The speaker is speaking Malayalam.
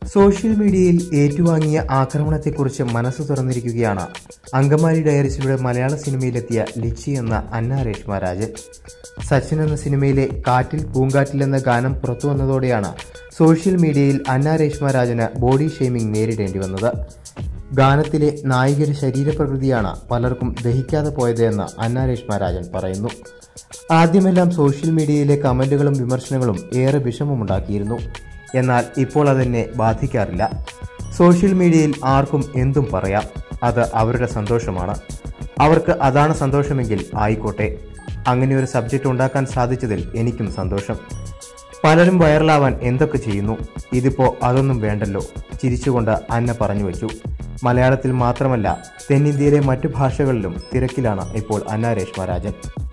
സോഷ്യൽ മീഡിയയിൽ ഏറ്റുവാങ്ങിയ ആക്രമണത്തെക്കുറിച്ച് മനസ്സ് തുറന്നിരിക്കുകയാണ് അങ്കമാലി ഡയറീസിലൂടെ മലയാള സിനിമയിലെത്തിയ ലിച്ചി എന്ന അന്ന രേഷ്മ രാജൻ സച്ചിൻ എന്ന സിനിമയിലെ കാറ്റിൽ പൂങ്കാറ്റിൽ എന്ന ഗാനം പുറത്തു വന്നതോടെയാണ് സോഷ്യൽ മീഡിയയിൽ അന്ന രേഷ്മ രാജന് ബോഡി ഷെയ്മിംഗ് നേരിടേണ്ടി വന്നത് ഗാനത്തിലെ നായികയുടെ ശരീരപ്രകൃതിയാണ് പലർക്കും ദഹിക്കാതെ പോയത് എന്ന് അന്ന രേഷ്മ രാജൻ പറയുന്നു ആദ്യമെല്ലാം സോഷ്യൽ മീഡിയയിലെ കമന്റുകളും വിമർശനങ്ങളും ഏറെ വിഷമമുണ്ടാക്കിയിരുന്നു എന്നാൽ ഇപ്പോൾ അതെന്നെ ബാധിക്കാറില്ല സോഷ്യൽ മീഡിയയിൽ ആർക്കും എന്തും പറയാം അത് അവരുടെ സന്തോഷമാണ് അവർക്ക് അതാണ് സന്തോഷമെങ്കിൽ ആയിക്കോട്ടെ അങ്ങനെ ഒരു സബ്ജക്റ്റ് ഉണ്ടാക്കാൻ സാധിച്ചതിൽ എനിക്കും സന്തോഷം പലരും വൈറലാവാൻ എന്തൊക്കെ ചെയ്യുന്നു ഇതിപ്പോ അതൊന്നും വേണ്ടല്ലോ ചിരിച്ചുകൊണ്ട് അന്ന പറഞ്ഞു വെച്ചു മലയാളത്തിൽ മാത്രമല്ല തെന്നിന്ത്യയിലെ മറ്റു ഭാഷകളിലും തിരക്കിലാണ് ഇപ്പോൾ അന്ന രേഷ്മ രാജൻ